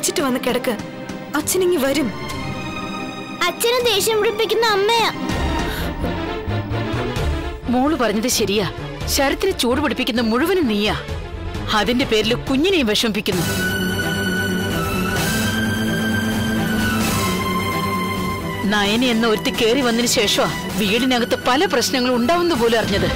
കുളിച്ചിട്ട് വന്ന് കിടക്ക് അച്ഛനിങ്ങി വരും അച്ഛനെ ദേഷ്യം പിടിപ്പിക്കുന്ന അമ്മയാ മോള് പറഞ്ഞത് ശരിയാ ശരത്തിനെ ചൂട് പിടിപ്പിക്കുന്ന മുഴുവനും നീയാ അതിന്റെ പേരിൽ കുഞ്ഞിനെയും വിഷമിപ്പിക്കുന്നു നയന എന്ന ഒരുത്തി കേറി വന്നതിന് ശേഷമാ വീടിനകത്ത് പല പ്രശ്നങ്ങളും ഉണ്ടാവുന്ന പോലും അറിഞ്ഞത്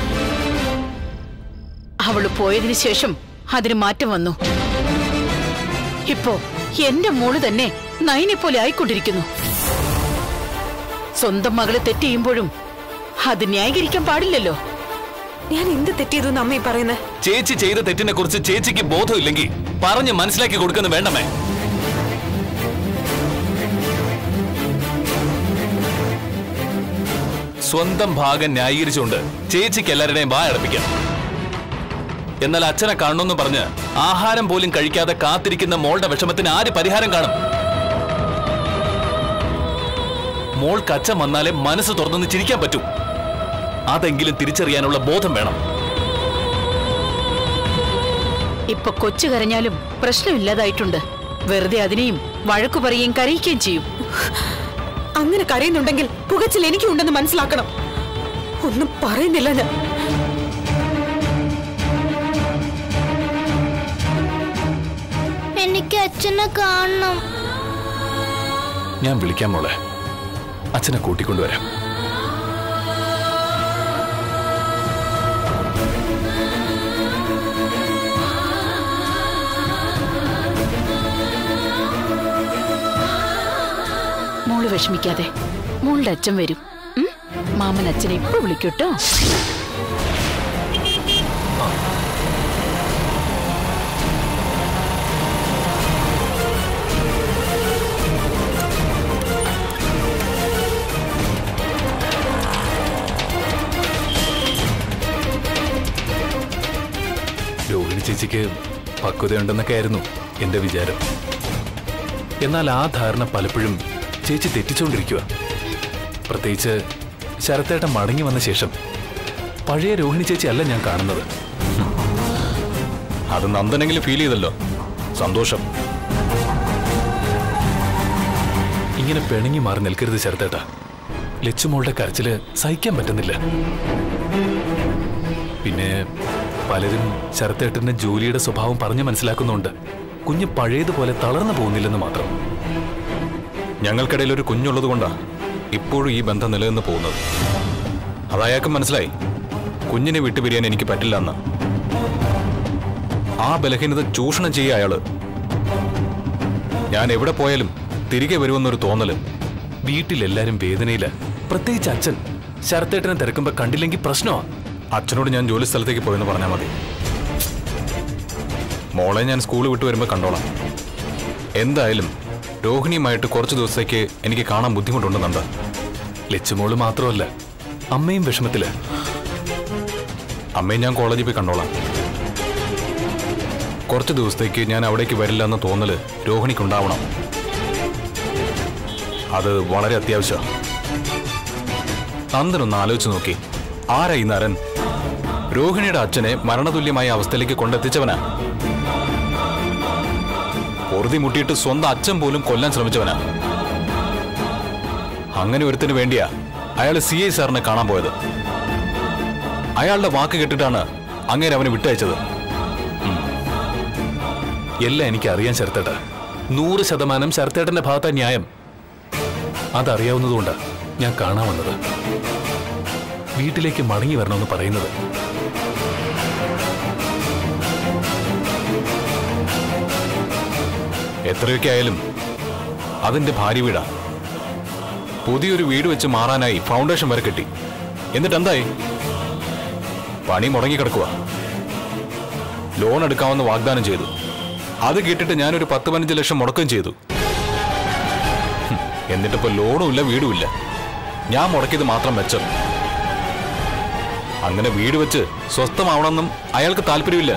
അവള് പോയതിനു ശേഷം അതിന് മാറ്റം വന്നു ഇപ്പോ എന്റെ മോള് തന്നെ നയനെ പോലെ ആയിക്കൊണ്ടിരിക്കുന്നു സ്വന്തം മകളെ തെറ്റ് ചെയ്യുമ്പോഴും അത് ന്യായീകരിക്കാൻ പാടില്ലല്ലോ ഞാൻ എന്ത് തെറ്റിയതു അമ്മ ഈ പറയുന്നത് ചേച്ചി ചെയ്ത തെറ്റിനെ കുറിച്ച് ചേച്ചിക്ക് ബോധമില്ലെങ്കിൽ പറഞ്ഞ് മനസ്സിലാക്കി കൊടുക്കുന്നു വേണ്ടമേ സ്വന്തം ഭാഗം ന്യായീകരിച്ചുകൊണ്ട് ചേച്ചിക്ക് എല്ലാവരുടെയും വാ അടപ്പിക്കാം എന്നാൽ അച്ഛനെ കാണണമെന്ന് പറഞ്ഞ് ആഹാരം പോലും കഴിക്കാതെ കാത്തിരിക്കുന്ന മോളുടെ വിഷമത്തിന് ആര് പരിഹാരം കാണും മോൾക്ക് അച്ഛൻ വന്നാലേ മനസ്സ് തുറന്നു ചിരിക്കാൻ പറ്റൂ അതെങ്കിലും തിരിച്ചറിയാനുള്ള ബോധം വേണം ഇപ്പൊ കൊച്ചു കരഞ്ഞാലും പ്രശ്നമില്ലാതായിട്ടുണ്ട് വെറുതെ അതിനെയും വഴക്കു പറയുകയും കരയിക്കുകയും ചെയ്യും അങ്ങനെ കരയുന്നുണ്ടെങ്കിൽ പുകച്ചിൽ എനിക്കുണ്ടെന്ന് മനസ്സിലാക്കണം ഒന്നും പറയുന്നില്ല ഞാൻ എനിക്ക് അച്ഛനെ കാണണം ഞാൻ വിളിക്കാം മോളെ അച്ഛനെ കൂട്ടിക്കൊണ്ടുവരാം മോള് വിഷമിക്കാതെ മോളുടെ അച്ഛൻ വരും ഉം? മാമൻ അച്ഛനെ ഇപ്പൊ വിളിക്കൂട്ടോ രോഹിണി ചേച്ചിക്ക് പക്വതയുണ്ടെന്നൊക്കെ ആയിരുന്നു എന്റെ വിചാരം എന്നാൽ ആ ധാരണ പലപ്പോഴും ചേച്ചി തെറ്റിച്ചുകൊണ്ടിരിക്കുക പ്രത്യേകിച്ച് ശരത്തേട്ടൻ മടങ്ങി വന്ന ശേഷം പഴയ രോഹിണി ചേച്ചി അല്ല ഞാൻ കാണുന്നത് ഹും. അത് നന്ദനെങ്കിലും ഫീൽ ചെയ്തല്ലോ സന്തോഷം ഇങ്ങനെ പിണങ്ങി മാറി നിൽക്കരുത് ശരത്തേട്ട ലച്ചുമോളുടെ കരച്ചില് സഹിക്കാൻ പറ്റുന്നില്ല പിന്നെ പലരും ശരത്തേട്ടന്റെ ജോലിയുടെ സ്വഭാവം പറഞ്ഞു മനസ്സിലാക്കുന്നുണ്ട് കുഞ്ഞ് പഴയതുപോലെ തളർന്നു പോകുന്നില്ലെന്ന് മാത്രം ഞങ്ങൾക്കിടയിൽ ഒരു കുഞ്ഞുള്ളത് കൊണ്ടാ ഇപ്പോഴും ഈ ബന്ധം നിലനിന്ന് പോകുന്നത് അതയാൾക്കും മനസ്സിലായി കുഞ്ഞിനെ വിട്ടുപിരിയാൻ എനിക്ക് പറ്റില്ല എന്ന് ആ ബലഹീനത ചൂഷണം ചെയ്യുക അയാള് ഞാൻ എവിടെ പോയാലും തിരികെ വരുമെന്നൊരു തോന്നല് വീട്ടിലെല്ലാരും വേദനയില്ല പ്രത്യേകിച്ച് അച്ഛൻ ശരത്തേട്ടനെ തിരക്കുമ്പോ കണ്ടില്ലെങ്കിൽ പ്രശ്നമാ അച്ഛനോട് ഞാൻ ജോലി സ്ഥലത്തേക്ക് പോയെന്ന് പറഞ്ഞാൽ മതി മോളെ ഞാൻ സ്കൂൾ വിട്ടു വരുമ്പോൾ കണ്ടോളാം എന്തായാലും രോഹിണിയുമായിട്ട് കുറച്ച് ദിവസത്തേക്ക് എനിക്ക് കാണാൻ ബുദ്ധിമുട്ടുണ്ടെന്നുണ്ട് ലച്ചുമോള് മാത്രമല്ല അമ്മയും വിഷമത്തില് അമ്മയും ഞാൻ കോളേജിൽ പോയി കണ്ടോളാം കുറച്ച് ദിവസത്തേക്ക് ഞാൻ അവിടേക്ക് വരില്ല എന്ന തോന്നല് രോഹിണിക്കുണ്ടാവണം അത് വളരെ അത്യാവശ്യമാണ് നന്ദനൊന്ന് ആലോചിച്ച് നോക്കി ആരാ ഈ നരൻ രോഹിണിയുടെ അച്ഛനെ മരണതുല്യമായ അവസ്ഥയിലേക്ക് കൊണ്ടെത്തിച്ചവനാ പൊറുതി മുട്ടിയിട്ട് സ്വന്തം അച്ഛൻ പോലും കൊല്ലാൻ ശ്രമിച്ചവനാ അങ്ങനെ ഒരുത്തിന് വേണ്ടിയാ അയാൾ സി ഐ സാറിനെ കാണാൻ പോയത് അയാളുടെ വാക്ക് കേട്ടിട്ടാണ് അങ്ങേര് അവനെ വിട്ടയച്ചത് ഉം. എല്ലാം എനിക്ക് അറിയാൻ ശരത്തേട്ട നൂറ് ശതമാനം ശരത്തേട്ടന്റെ ഭാഗത്താ ന്യായം അതറിയാവുന്നതുകൊണ്ടാ ഞാൻ കാണാൻ വന്നത് വീട്ടിലേക്ക് മടങ്ങി വരണമെന്ന് പറയുന്നത് എത്രയൊക്കെ ആയാലും അതിന്റെ ഭാര്യ വീടാ പുതിയൊരു വീട് വെച്ച് മാറാനായി ഫൗണ്ടേഷൻ വരെ കെട്ടി എന്നിട്ട് എന്തായി പണി മുടങ്ങി കിടക്കുക ലോൺ എടുക്കാമെന്ന് വാഗ്ദാനം ചെയ്തു അത് കേട്ടിട്ട് ഞാനൊരു പത്ത് പതിനഞ്ച് ലക്ഷം മുടക്കുകയും ചെയ്തു ഹും, എന്നിട്ടിപ്പോ ലോണും ഇല്ല വീടും ഇല്ല ഞാൻ മുടക്കിയത് മാത്രം മെച്ചം അങ്ങനെ വീട് വെച്ച് സ്വസ്ഥമാവണമെന്നും അയാൾക്ക് താല്പര്യമില്ല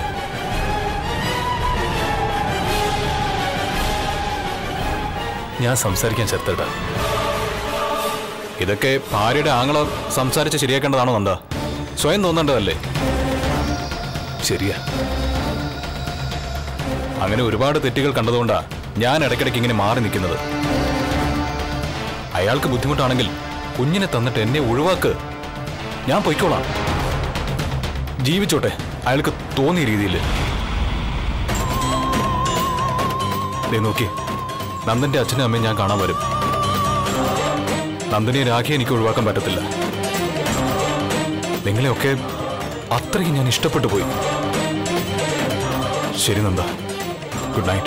ഞാൻ സംസാരിക്കാൻ ചേർത്തേട്ടാ ഇതൊക്കെ ഭാര്യയുടെ ആങ്ങള സംസാരിച്ച് ശരിയാക്കേണ്ടതാണോ നന്ദ സ്വയം തോന്നേണ്ടതല്ലേ ശരിയാ അങ്ങനെ ഒരുപാട് തെറ്റുകൾ കണ്ടതുകൊണ്ടാ ഞാൻ ഇടയ്ക്കിടയ്ക്ക് ഇങ്ങനെ മാറി നിൽക്കുന്നത് അയാൾക്ക് ബുദ്ധിമുട്ടാണെങ്കിൽ കുഞ്ഞിനെ തന്നിട്ട് എന്നെ ഒഴിവാക്ക് ഞാൻ പൊയ്ക്കോളാം ജീവിച്ചോട്ടെ അയാൾക്ക് തോന്നിയ രീതിയിൽ ദേ നോക്കി നന്ദന്റെ അച്ഛനും അമ്മയും ഞാൻ കാണാൻ വരും നന്ദനെ രാഖി എനിക്ക് ഒഴിവാക്കാൻ പറ്റത്തില്ല നിങ്ങളെയൊക്കെ അത്രയും ഞാൻ ഇഷ്ടപ്പെട്ടു പോയി ശരി നന്ദ ഗുഡ് നൈറ്റ്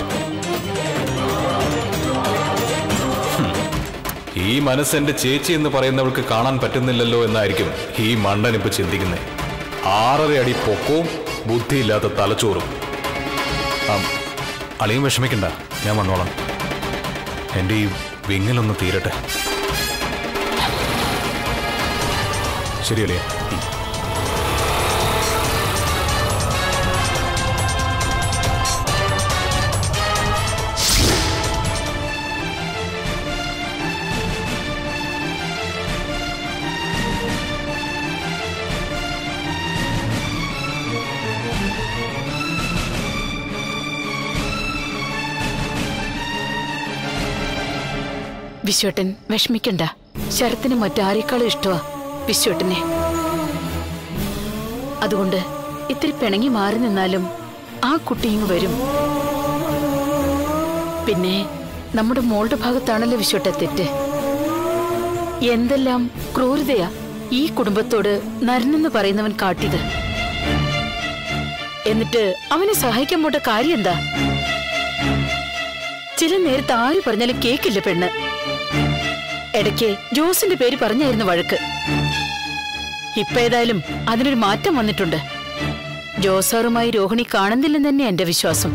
ഹും. ഈ മനസ്സ് എന്റെ ചേച്ചി എന്ന് പറയുന്നവൾക്ക് കാണാൻ പറ്റുന്നില്ലല്ലോ എന്നായിരിക്കും ഈ മണ്ടൻ ഇപ്പൊ ചിന്തിക്കുന്നത് ആറര അടി പൊക്കവും ബുദ്ധിയില്ലാത്ത തലച്ചോറും ആ, അളിയും വിഷമിക്കണ്ട ഞാൻ വന്നോളാം എന്റെ ഈ വിങ്ങലൊന്ന് തീരട്ടെ ശരിയല്ലേ ഉം. വിശ്വട്ടൻ വിഷമിക്കണ്ട ശരത്തിന് മറ്റാരേക്കാളും ഇഷ്ടമാ വിശ്വട്ടനെ അതുകൊണ്ട് ഇത്തിരി പിണങ്ങി മാറി നിന്നാലും ആ കുട്ടി ഇങ്ങ് വരും പിന്നെ നമ്മുടെ മോളുടെ ഭാഗത്താണല്ലോ വിശ്വട്ട തെറ്റ് എന്തെല്ലാം ക്രൂരതയാ ഈ കുടുംബത്തോട് നരനെന്ന് പറയുന്നവൻ കാട്ടിയത് എന്നിട്ട് അവനെ സഹായിക്കാൻ പോട്ട കാര്യം എന്താ ചില നേരത്ത് ആര് പറഞ്ഞാലും കേക്കില്ല പെണ്ണ് ഇടയ്ക്ക് ജോസിന്റെ പേര് പറഞ്ഞായിരുന്നു വഴക്ക് ഇപ്പൊ ഏതായാലും അതിനൊരു മാറ്റം വന്നിട്ടുണ്ട് ജോസാറുമായി രോഹിണി കാണുന്നില്ലെന്ന് തന്നെ എന്റെ വിശ്വാസം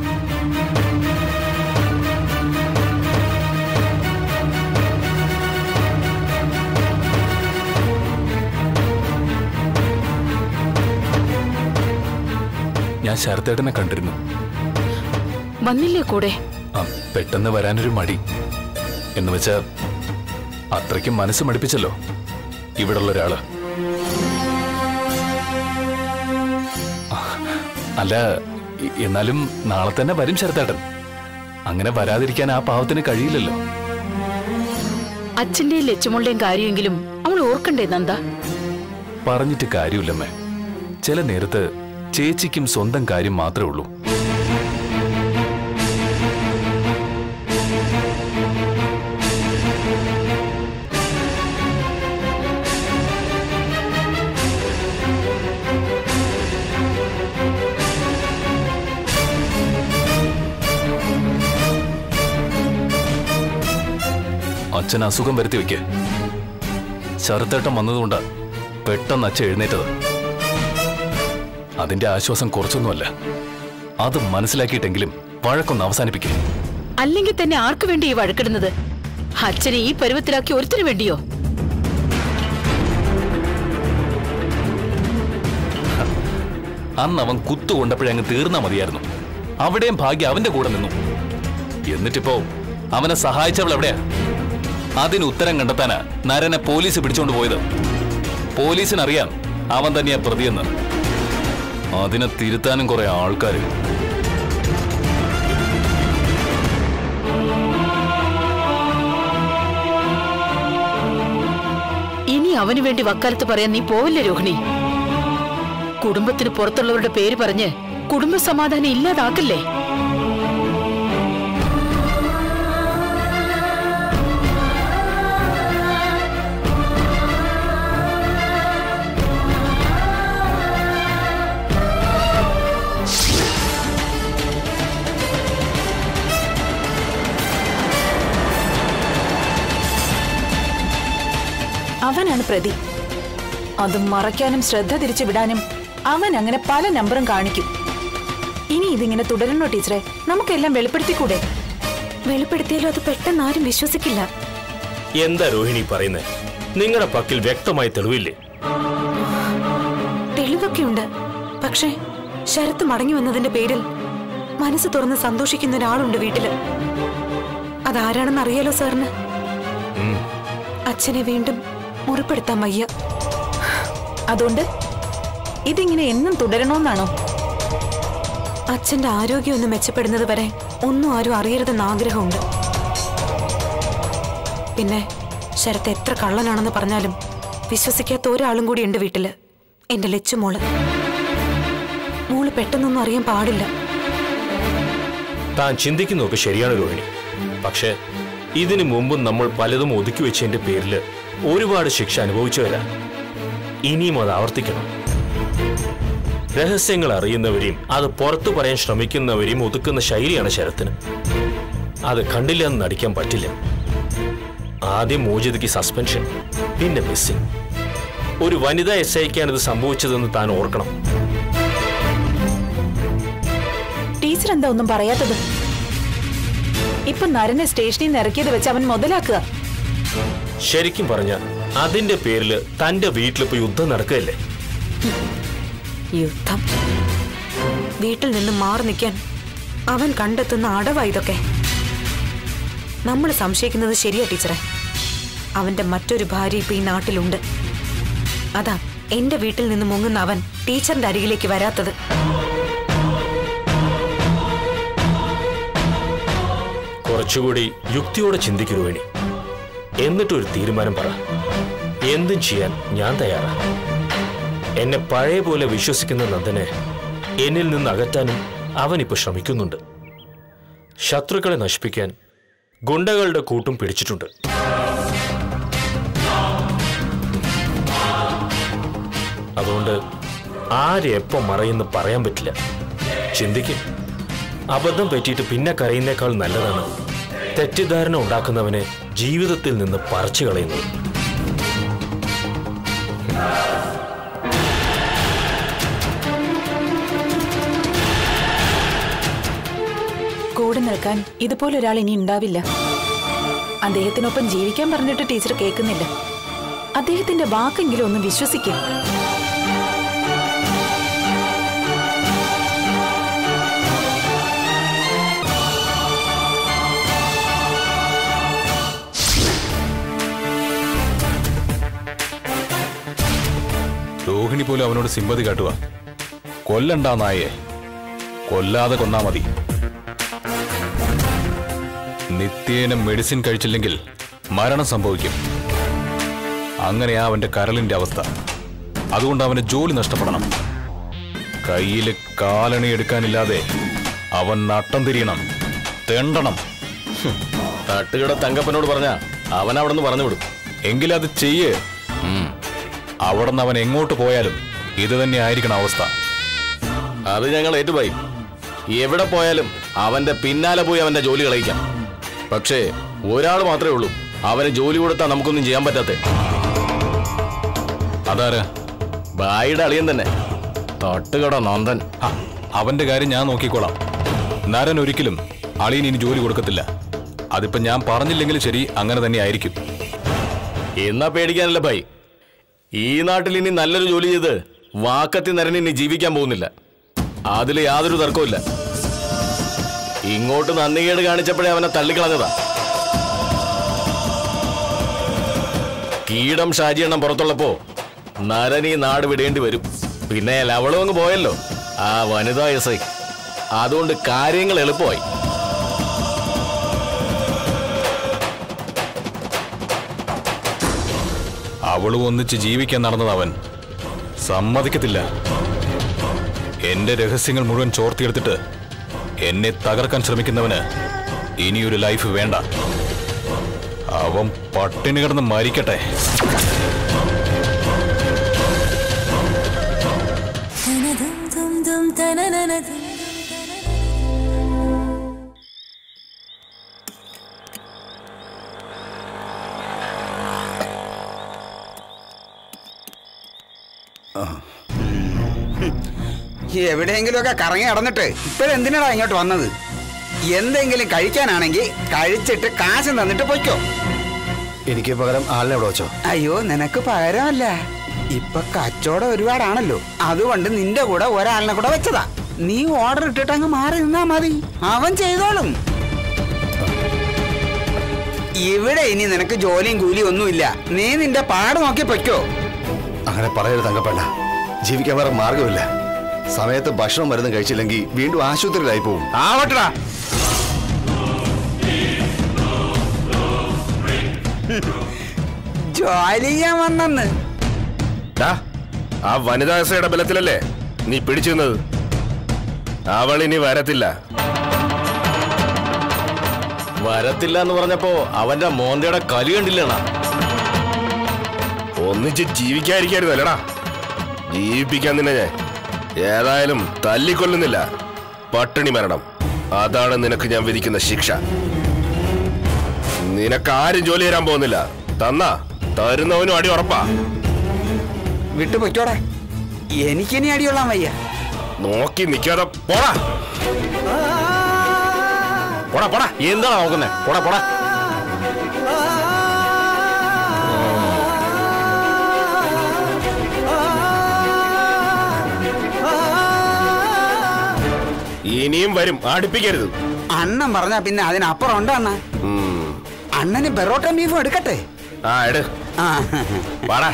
ഞാൻ ശരത്തേട്ടനെ കണ്ടിരുന്നു വന്നില്ലേ കൂടെ ആ, പെട്ടെന്ന് വരാനൊരു മടി എന്ന് വെച്ചാ അത്രയ്ക്കും മനസ്സ് മടുപ്പിച്ചല്ലോ ഇവിടുള്ള ഒരാള് ആ, അല്ല എ- എന്നാലും നാളെ തന്നെ വരും ശരത്തേട്ടൻ അങ്ങനെ വരാതിരിക്കാൻ ആ പാവത്തിന് കഴിയില്ലല്ലോ അച്ഛന്റെയും ലച്ചുമോളുടെയും കാര്യമെങ്കിലും അവൾ ഓർക്കണ്ടേ നന്ദ പറഞ്ഞിട്ട് കാര്യമില്ലമ്മേ ചില നേരത്ത് ചേച്ചിക്കും സ്വന്തം കാര്യം മാത്രമേ ഉള്ളൂ അച്ഛൻ അസുഖം വരുത്തി വെക്കേ ശരത്തേട്ടം വന്നതുകൊണ്ടാ പെട്ടെന്ന് അച്ഛൻ എഴുന്നേറ്റത് അതിന്റെ ആശ്വാസം കുറച്ചൊന്നുമല്ല അത് മനസ്സിലാക്കിയിട്ടെങ്കിലും വഴക്കൊന്ന് അവസാനിപ്പിക്കും അല്ലെങ്കിൽ തന്നെ ആർക്കു വേണ്ടി ഈ വഴക്കിടുന്നത് അച്ഛനെ ഈ പരുവത്തിലാക്കി ഒരുത്തിനു വേണ്ടിയോ അന്ന് അവൻ കുത്തുകൊണ്ടപ്പോഴേ അങ്ങ് തീർന്നാ മതിയായിരുന്നു അവിടെയും ഭാഗ്യം അവന്റെ കൂടെ നിന്നു എന്നിട്ടിപ്പോ അവനെ സഹായിച്ചവൾ എവിടെയാ അതിന് ഉത്തരം കണ്ടെത്താനാ നരനെ പോലീസ് പിടിച്ചോണ്ട് പോയത് പോലീസിനറിയാം അവൻ തന്നെയാ പ്രതിയെന്ന് അതിനെ തിരുത്താനും കുറെ ആൾക്കാര് ഇനി അവനു വേണ്ടി വക്കാലത്ത് പറയാൻ നീ പോവില്ലേ രോഹിണി കുടുംബത്തിന് പുറത്തുള്ളവരുടെ പേര് പറഞ്ഞ് കുടുംബ സമാധാനം ഇല്ലാതാക്കല്ലേ അവനാണ് പ്രതി അത് മറയ്ക്കാനും ശ്രദ്ധ തിരിച്ചു വിടാനും അവൻ അങ്ങനെ പല നമ്പറും കാണിക്കും ഇനി ഇതിങ്ങനെ തുടരണോ ടീച്ചറെ നമുക്കെല്ലാം വെളിപ്പെടുത്തിക്കൂടെ വെളിപ്പെടുത്തിയാലും അത് പെട്ടെന്ന് ആരും വിശ്വസിക്കില്ല എന്താ രോഹിണി പറയുന്നത് നിങ്ങളുടെ പക്കൽ വ്യക്തമായി തെളിവില്ലേ തെളിവൊക്കെയുണ്ട് പക്ഷേ ശരത്ത് മടങ്ങി വന്നതിന്റെ പേരിൽ മനസ്സ് തുറന്ന് സന്തോഷിക്കുന്ന ഒരാളുണ്ട് വീട്ടില് അതാരാണെന്ന് അറിയാലോ സാറിന് അച്ഛനെ വീണ്ടും മുറിപ്പെടുത്താൻ വയ്യ അതുകൊണ്ട് ഇതിങ്ങനെ എന്നും തുടരണോന്നാണോ അച്ഛന്റെ ആരോഗ്യം ഒന്ന് മെച്ചപ്പെടുന്നത് വരെ ഒന്നും ആരും അറിയരുതെന്ന് ആഗ്രഹമുണ്ട് പിന്നെ ശരത്ത് എത്ര കള്ളനാണെന്ന് പറഞ്ഞാലും വിശ്വസിക്കാത്ത ഒരാളും കൂടി ഉണ്ട് വീട്ടില് എന്റെ ലച്ചുമോള് മോള് പെട്ടെന്നൊന്നും അറിയാൻ പാടില്ല താൻ ചിന്തിക്കുന്നതൊക്കെ ശരിയാണ് രോഹിണി പക്ഷേ ഇതിനു മുമ്പും നമ്മൾ പലതും ഒതുക്കി വെച്ചതിന്റെ പേരിൽ ഒരുപാട് ശിക്ഷ അനുഭവിച്ചവരാ ഇനിയും അത് ആവർത്തിക്കണം രഹസ്യങ്ങൾ അറിയുന്നവരെയും അത് പുറത്തു പറയാൻ ശ്രമിക്കുന്നവരെയും ഒതുക്കുന്ന ശൈലിയാണ് ശരത്തിന് അത് കണ്ടില്ല എന്ന് നടിക്കാൻ പറ്റില്ല ആദ്യം മോചിതയ്ക്ക് സസ്പെൻഷൻ പിന്നെ മിസ്സിംഗ് ഒരു വനിതാ എസ് ഐക്കാണ് ഇത് സംഭവിച്ചതെന്ന് താൻ ഓർക്കണം ടീച്ചർ എന്താ ഒന്നും പറയാത്തത് ഇപ്പൊ നരനെ സ്റ്റേഷനിൽ നിന്ന് ഇറക്കിയത് വെച്ച് അവൻ മുതലാക്കുക ശരിക്കും പറഞ്ഞ അതിന്റെ പേരിൽ തന്റെ വീട്ടിലിപ്പോ യുദ്ധം നടക്കുകയല്ലേ യുദ്ധം വീട്ടിൽ നിന്ന് മാറി നിൽക്കാൻ അവൻ കണ്ടെത്തുന്ന അടവാ ഇതൊക്കെ നമ്മൾ സംശയിക്കുന്നത് ശരിയാ ടീച്ചറെ അവന്റെ മറ്റൊരു ഭാര്യ ഇപ്പൊ ഈ നാട്ടിലുണ്ട് അതാ എന്റെ വീട്ടിൽ നിന്ന് മുങ്ങുന്ന അവൻ ടീച്ചറിന്റെ അരികിലേക്ക് വരാത്തത് കുറച്ചുകൂടി യുക്തിയോടെ ചിന്തിക്കൂ വേണി എന്നിട്ടൊരു തീരുമാനം പറ എന്തും ചെയ്യാൻ ഞാൻ തയ്യാറാ എന്നെ പഴയ പോലെ വിശ്വസിക്കുന്ന നന്ദനെ എന്നിൽ നിന്ന് അകറ്റാനും അവൻ ഇപ്പൊ ശ്രമിക്കുന്നുണ്ട് ശത്രുക്കളെ നശിപ്പിക്കാൻ ഗുണ്ടകളുടെ കൂട്ടും പിടിച്ചിട്ടുണ്ട് അതുകൊണ്ട് ആര് എപ്പം മറയെന്ന് പറയാൻ പറ്റില്ല ചിന്തിക്കും അബദ്ധം പറ്റിയിട്ട് പിന്നെ കരയുന്നേക്കാൾ നല്ലതാണ് തെറ്റിദ്ധാരണ ഉണ്ടാക്കുന്നവനെ ജീവിതത്തിൽ നിന്ന് പറിച്ചു കളയുന്നത് കൂടെ നിൽക്കാൻ ഇതുപോലെ ഒരാൾ ഇനി ഉണ്ടാവില്ല അദ്ദേഹത്തിനൊപ്പം ജീവിക്കാൻ പറഞ്ഞിട്ട് ടീച്ചർ കേൾക്കുന്നില്ല അദ്ദേഹത്തിന്റെ വാക്കെങ്കിലും ഒന്ന് വിശ്വസിക്കുക രോഹിണി പോലും അവനോട് സിമ്പതി കാട്ടുക കൊല്ലണ്ട നായെ കൊല്ലാതെ കൊന്നാ മതി നിത്യേന മെഡിസിൻ കഴിച്ചില്ലെങ്കിൽ മരണം സംഭവിക്കും അങ്ങനെയാ അവന്റെ കരളിന്റെ അവസ്ഥ അതുകൊണ്ട് അവന് ജോലി നഷ്ടപ്പെടണം കയ്യില് കാലണി എടുക്കാനില്ലാതെ അവൻ നട്ടം തിരിയണം തെണ്ടണം തട്ടുകട തങ്കപ്പനോട് പറഞ്ഞ അവൻ അവിടെ നിന്ന് പറഞ്ഞു വിടും എങ്കിലത് ചെയ്യ് അവിടെ നിന്ന് അവൻ എങ്ങോട്ട് പോയാലും ഇത് തന്നെ ആയിരിക്കണം അവസ്ഥ അത് ഞങ്ങൾ ഏറ്റുപോയി എവിടെ പോയാലും അവന്റെ പിന്നാലെ പോയി അവന്റെ ജോലി കളയിക്കാം പക്ഷേ ഒരാൾ മാത്രമേ ഉള്ളൂ അവന് ജോലി കൊടുത്താൽ നമുക്കൊന്നും ചെയ്യാൻ പറ്റാത്ത അതാരാ ബായിയുടെ അളിയൻ തന്നെ തട്ടുകട നന്ദൻ ആ, അവന്റെ കാര്യം ഞാൻ നോക്കിക്കോളാം നരൻ ഒരിക്കലും അളിയൻ ഇനി ജോലി കൊടുക്കത്തില്ല അതിപ്പോ ഞാൻ പറഞ്ഞില്ലെങ്കിലും ശരി അങ്ങനെ തന്നെ ആയിരിക്കും എന്നാ പേടിക്കാനല്ല ബൈ ഈ നാട്ടിൽ ഇനി നല്ലൊരു ജോലി ചെയ്ത് വാക്കത്തി നരൻ ഇനി ജീവിക്കാൻ പോകുന്നില്ല അതിൽ യാതൊരു തർക്കവുമില്ല ഇങ്ങോട്ട് നന്ദികേട് കാണിച്ചപ്പോഴേ അവനെ തള്ളിക്കളഞ്ഞതാ കീടം ഷാജിയെണ്ണം പുറത്തുള്ളപ്പോ നരൻ ഈ നാട് വിടേണ്ടി വരും പിന്നെ ലവളും അങ്ങ് പോയല്ലോ ആ വനിതാ എസ് ഐ അതുകൊണ്ട് കാര്യങ്ങൾ എളുപ്പമായി അവളും ഒന്നിച്ച് ജീവിക്കാൻ നടന്നത് അവൻ സമ്മതിക്കത്തില്ല എന്റെ രഹസ്യങ്ങൾ മുഴുവൻ ചോർത്തിയെടുത്തിട്ട് എന്നെ തകർക്കാൻ ശ്രമിക്കുന്നവന് ഇനിയൊരു ലൈഫ് വേണ്ട അവൻ പട്ടിണി കിടന്ന് മരിക്കട്ടെ എവിടെയെങ്കിലുമൊക്കെ കറങ്ങി നടന്നിട്ട് ഇപ്പോഴെന്തിനാടാ ഇങ്ങോട്ട് വന്നത് എന്തെങ്കിലും കഴിക്കാനാണെങ്കിൽ കഴിച്ചിട്ട് കാശ് തന്നിട്ട് പൊയ്ക്കോ എനിക്ക് പകരം ആളിനെ അവിടെ വെച്ചോ അയ്യോ നിനക്ക് പകരമല്ല ഇപ്പൊ കച്ചവടം ഒരുപാടാണല്ലോ അതുകൊണ്ട് നിന്റെ കൂടെ ഒരാളിനെ കൂടെ വെച്ചതാ നീ ഓർഡർ ഇട്ടിട്ട് അങ്ങ് മാറി നിന്നാ മതി അവൻ ചെയ്തോളും ഇവിടെ ഇനി നിനക്ക് ജോലിയും കൂലിയും ഒന്നുമില്ല നീ നിന്റെ പാട് നോക്കി പൊയ്ക്കോ അങ്ങനെ പറയരുത് തങ്കപ്പേണ്ട ജീവിക്കാൻ വേറെ മാർഗമില്ല സമയത്ത് ഭക്ഷണം മരുന്നും കഴിച്ചില്ലെങ്കിൽ വീണ്ടും ആശുപത്രിയിലായി പോകും ആവട്ടടാ ജോലി ചെയ്യാൻ വന്നെന്ന് ടാ, ആ വനിതാസയുടെ ബലത്തിലല്ലേ നീ പിടിച്ചിരുന്നത് അവൾ ഇനി വരത്തില്ല വരത്തില്ല എന്ന് പറഞ്ഞപ്പോ അവന്റെ മോന്തയുടെ കലി കണ്ടില്ലണ ഒന്നിച്ച് ജീവിക്കാതിരിക്കായിരുന്നല്ലടാ ജീവിപ്പിക്കാൻ നിന്നെ ഞാൻ ഏതായാലും തല്ലിക്കൊല്ലുന്നില്ല പട്ടിണി മരണം അതാണ് നിനക്ക് ഞാൻ വിധിക്കുന്ന ശിക്ഷ നിനക്ക് ആരും ജോലി തരാൻ പോകുന്നില്ല തന്നാ തരുന്നവനും അടി ഉറപ്പാ വിട്ടു പൊയ്ക്കോടെ എനിക്കിനി അടികൊള്ളാൻ വയ്യ നോക്കി നിൽക്കാതെ പോടാ പോടാ പോടാ എന്താണ് നോക്കുന്നേ പോടാ പോടാ ഇനിയും വരും അടുപ്പിക്കരുത് അണ്ണൻ പറഞ്ഞാ പിന്നെ അതിനപ്പുറം ഉണ്ടോ അണ്ണ ഉം. അണ്ണന് പെറോട്ട ബീഫും എടുക്കട്ടെ ആ എട് ആ പാടാ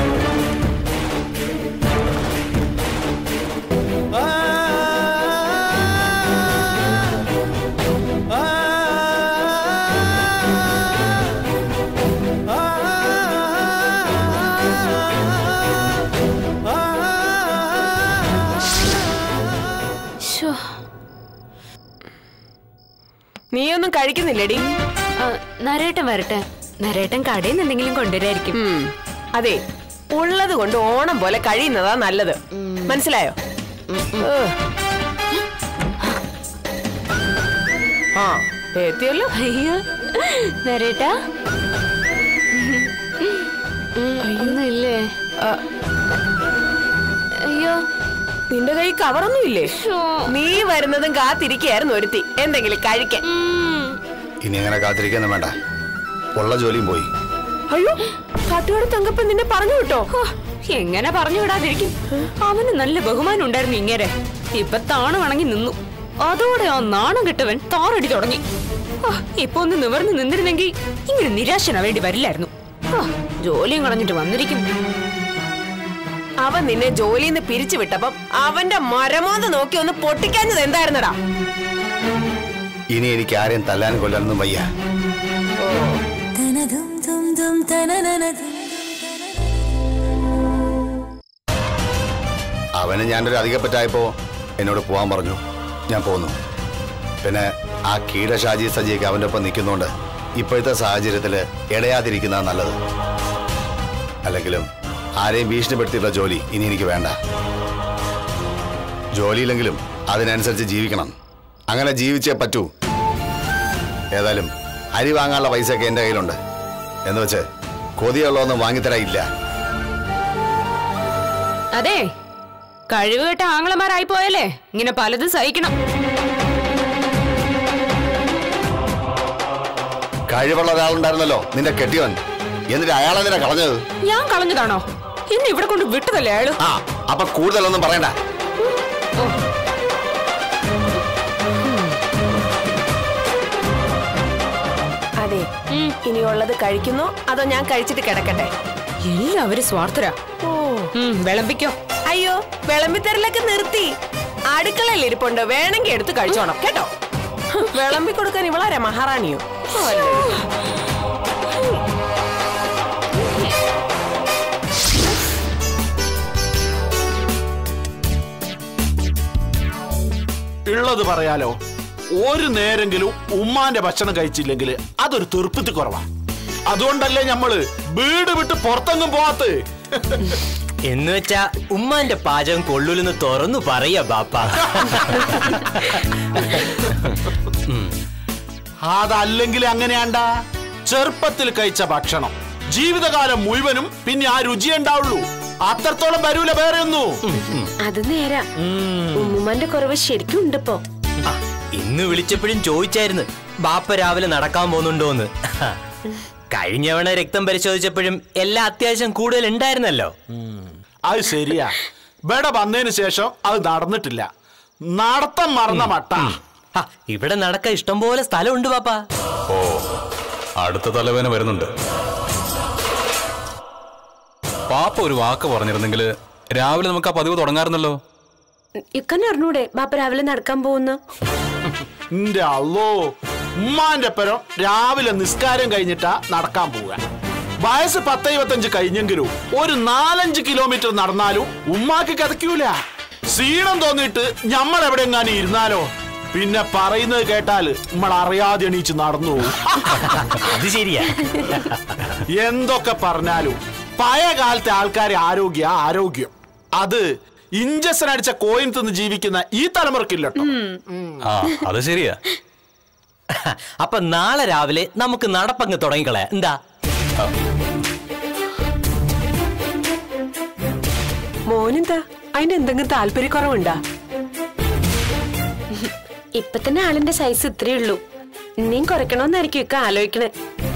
നീയൊന്നും കഴിക്കുന്നില്ലേടി നരേട്ടൻ വരട്ടെ നരേട്ടൻ കടയിൽ നിന്ന് എന്തെങ്കിലും കൊണ്ടുവരായിരിക്കും ഉം. അതെ ഉള്ളത് കൊണ്ട് ഓണം പോലെ കഴിയുന്നതാ നല്ലത് മനസ്സിലായോ ഏഹ്. ആ എത്തിയല്ലോ അയ്യോ നരേട്ടാ ഒന്നുമില്ലേ അയ്യോ നിന്റെ കൈ കവറൊന്നും ഇല്ലേ നീ വരുന്നതും കാത്തിരിക്കായിരുന്നു ഒരുത്തി എന്തെങ്കിലും കഴിക്കാൻ ഇനി അങ്ങനെ കാത്തിരിക്കാനും വേണ്ട ഉള്ള ജോലിയും പോയി അയ്യോ കാട്ടുകാട് തങ്കപ്പൻ നിന്നെ പറഞ്ഞു വിട്ടോ ഹോ, എങ്ങനെ പറഞ്ഞു വിടാതിരിക്കും അവന് നല്ല ബഹുമാനം ഉണ്ടായിരുന്നു ഇങ്ങനെ ഇപ്പൊ താണു വണങ്ങി നിന്നു അതോടെ ആ നാണം കെട്ടവൻ താറടി തുടങ്ങി ഹോ, ഇപ്പൊ ഒന്ന് നിവർന്ന് നിന്നിരുന്നെങ്കിൽ ഇങ്ങനെ നിരാശന വേണ്ടി വരില്ലായിരുന്നു ഹോ, ജോലിയും കളഞ്ഞിട്ട് വന്നിരിക്കും അവൻ നിന്നെ ജോലിയിൽ നിന്ന് പിരിച്ചു വിട്ടപ്പം അവന്റെ മരമോന്ന് നോക്കി ഒന്ന് പൊട്ടിക്കാഞ്ഞത് എന്തായിരുന്നടാ ഇനി എനിക്ക് ആരെയും തല്ലാനും കൊല്ലാനൊന്നും വയ്യ അവന് ഞാനൊരു അധികപ്പറ്റായപ്പോ എന്നോട് പോവാൻ പറഞ്ഞു ഞാൻ പോന്നു പിന്നെ ആ കീടശാജി സജിയൊക്കെ അവൻ്റെ ഒപ്പം നിൽക്കുന്നോണ്ട് ഇപ്പോഴത്തെ സാഹചര്യത്തിൽ ഇടയാതിരിക്കുന്ന നല്ലത് അല്ലെങ്കിലും ആരെയും ഭീഷണിപ്പെടുത്തിയുള്ള ജോലി ഇനി എനിക്ക് വേണ്ട ജോലിയില്ലെങ്കിലും അതിനനുസരിച്ച് ജീവിക്കണം അങ്ങനെ ജീവിച്ചേ പറ്റൂ ഏതായാലും അരി വാങ്ങാനുള്ള പൈസയൊക്കെ എൻ്റെ കയ്യിലുണ്ട് എന്ന് വെച്ച് കൊതിയുള്ളതൊന്നും വാങ്ങിത്തരായില്ല അതെ കഴിവുകെട്ട ആങ്ങളമാരായി പോയല്ലേ ഇങ്ങനെ പലതും സഹിക്കണം കഴിവുള്ള ഒരാളുണ്ടായിരുന്നല്ലോ നിന്റെ കെട്ടിയവൻ എന്നിട്ട് അയാളെന്തിനാ കളഞ്ഞത് ഞാൻ കളഞ്ഞതാണോ എന്നെ ഇവിടെ കൊണ്ട് വിട്ടതല്ലേ അയാള് ആ അപ്പൊ കൂടുതലൊന്നും പറയണ്ട അതെ ഇനിയുള്ളത് കഴിക്കുന്നു അതോ ഞാൻ കഴിച്ചിട്ട് കിടക്കട്ടെ എല്ലാവരും സ്വാർത്ഥരാ ഓ ഉം, വിളമ്പിക്കോ അയ്യോ വിളമ്പിത്തരലൊക്കെ നിർത്തി അടുക്കളയിൽ ഇരിപ്പുണ്ട് വേണമെങ്കിൽ എടുത്ത് കഴിച്ചോണം കേട്ടോ വിളമ്പി കൊടുക്കാൻ ഇവളാരാ മഹാറാണിയോ ഉള്ളത് പറയാലോ ഒരു നേരെങ്കിലും ഉമ്മാന്റെ ഭക്ഷണം കഴിച്ചില്ലെങ്കിൽ അതൊരു തീർപ്പത്തി കുറവാ അതുകൊണ്ടല്ലേ ഞമ്മള് വീട് വിട്ട് പുറത്തെങ്ങും പോവാത്ത് എന്ന് വെച്ചാ ഉമ്മാന്റെ പാചകം കൊള്ളൂലെന്ന് തുറന്നു പറയാ ബാപ്പ അതല്ലെങ്കിൽ അങ്ങനെയാണ്ടാ ചെറുപ്പത്തിൽ കഴിച്ച ഭക്ഷണം ജീവിതകാലം മുഴുവനും പിന്നെ ആ രുചി ഉണ്ടാവുള്ളൂ അത്രത്തോളം വരൂല വേറെ ഒന്നും അത് നേരാ ഉമ്മുമ്മന്റെ കുറവ് ശരിക്കും ഉണ്ട് ഇപ്പോ ആ, ഇന്ന് വിളിച്ചപ്പോഴും ചോദിച്ചായിരുന്നു ബാപ്പ രാവിലെ നടക്കാൻ പോകുന്നുണ്ടോന്ന് കഴിഞ്ഞവണ രക്തം പരിശോധിച്ചപ്പോഴും എല്ലാം അത്യാവശ്യം കൂടുതൽ ഉണ്ടായിരുന്നല്ലോ അത് ശരിയാ ഇവിടെ വന്നതിന് ശേഷം അത് നടന്നിട്ടില്ല നടത്തം മറന്ന മട്ട ആ, ഇവിടെ നടക്കാൻ ഇഷ്ടംപോലെ സ്ഥലമുണ്ട് ബാപ്പ ഓ അടുത്ത തലവേന വരുന്നുണ്ട് പാപ്പ ഒരു വാക്ക് പറഞ്ഞിരുന്നെങ്കിൽ രാവിലെ നമുക്ക് ആ പതിവ് തുടങ്ങാറുന്നല്ലോ ഇക്കന്നെ അറിഞ്ഞൂടെ ബാപ്പ രാവിലെ നടക്കാൻ പോകുന്നു എന്റെ അല്ലോ ഉമ്മാന്റെ പരം രാവിലെ നിസ്കാരം കഴിഞ്ഞിട്ടാ നടക്കാൻ പോവുക വയസ്സ് പത്തൈവത്തഞ്ച് കഴിഞ്ഞെങ്കിലും ഒരു നാലഞ്ച് കിലോമീറ്റർ നടന്നാലും ഉമ്മാക്ക് കിതയ്ക്കൂല ക്ഷീണം തോന്നിയിട്ട് നമ്മൾ എവിടെയെങ്ങാനും ഇരുന്നാലോ പിന്നെ പറയുന്നത് കേട്ടാൽ നമ്മൾ അറിയാതെ എണീച്ച് നടന്നു പോകും. അത് ശരിയാ എന്തൊക്കെ പറഞ്ഞാലും പഴയ കാലത്തെ ആൾക്കാരെ ആരോഗ്യ ആരോഗ്യം അത് ഇഞ്ചക്ഷൻ അടിച്ച കോയിൻ തിന്ന് ജീവിക്കുന്ന ഈ തലമുറക്കില്ല ആ അത് ശരിയാ അപ്പൊ നാളെ രാവിലെ നമുക്ക് നടപ്പങ്ങ് തുടങ്ങിക്കളയാ എന്താ മോനെന്താ അതിന് എന്തെങ്കിലും താല്പര്യക്കുറവുണ്ടാ ഇപ്പൊ തന്നെ ആളിന്റെ സൈസ് ഇത്രയേ ഉള്ളൂ ഇനിയും കുറയ്ക്കണമെന്നായിരിക്കും ഇക്ക ആലോചിക്കണേ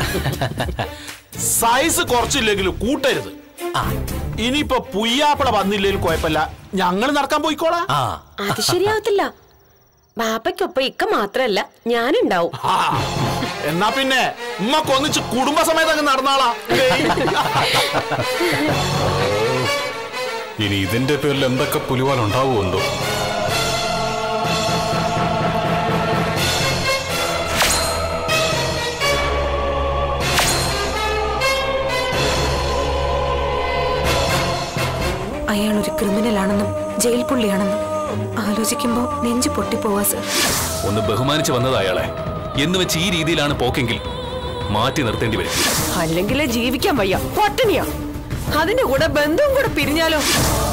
സൈസ് കുറച്ചില്ലെങ്കിലും കൂട്ടരുത് ഇനിയിപ്പോ പുയ്യാപ്പള വന്നില്ലെങ്കിൽ കുഴപ്പമില്ല ഞങ്ങൾ നടക്കാൻ പോയിക്കോളാം അത് ശരിയാവത്തില്ല ബാപ്പയ്ക്കൊപ്പം ഇക്ക മാത്രല്ല ഞാനുണ്ടാവും ആ, എന്നാ പിന്നെ ഉമ്മക്ക് ഒന്നിച്ച് കുടുംബസമേതം അങ്ങ് നടന്നാളാ ഇനി ഇതിന്റെ പേരിൽ എന്തൊക്കെ പുലിവാൽ ഉണ്ടാവുമോ എന്തോ അയാൾ ഒരു ക്രിമിനൽ ആണെന്നും ജയിൽ പുള്ളിയാണെന്നും ആലോചിക്കുമ്പോ നെഞ്ചു പൊട്ടിപ്പോവാ സർ ഒന്ന് ബഹുമാനിച്ച് വന്നത് അയാളെ എന്ന് വെച്ച് ഈ രീതിയിലാണ് പോക്കെങ്കിൽ മാറ്റി നിർത്തേണ്ടി വരും അല്ലെങ്കിൽ ജീവിക്കാൻ വയ്യ പട്ടിണിയാ അതിന്റെ കൂടെ ബന്ധവും കൂടെ പിരിഞ്ഞാലോ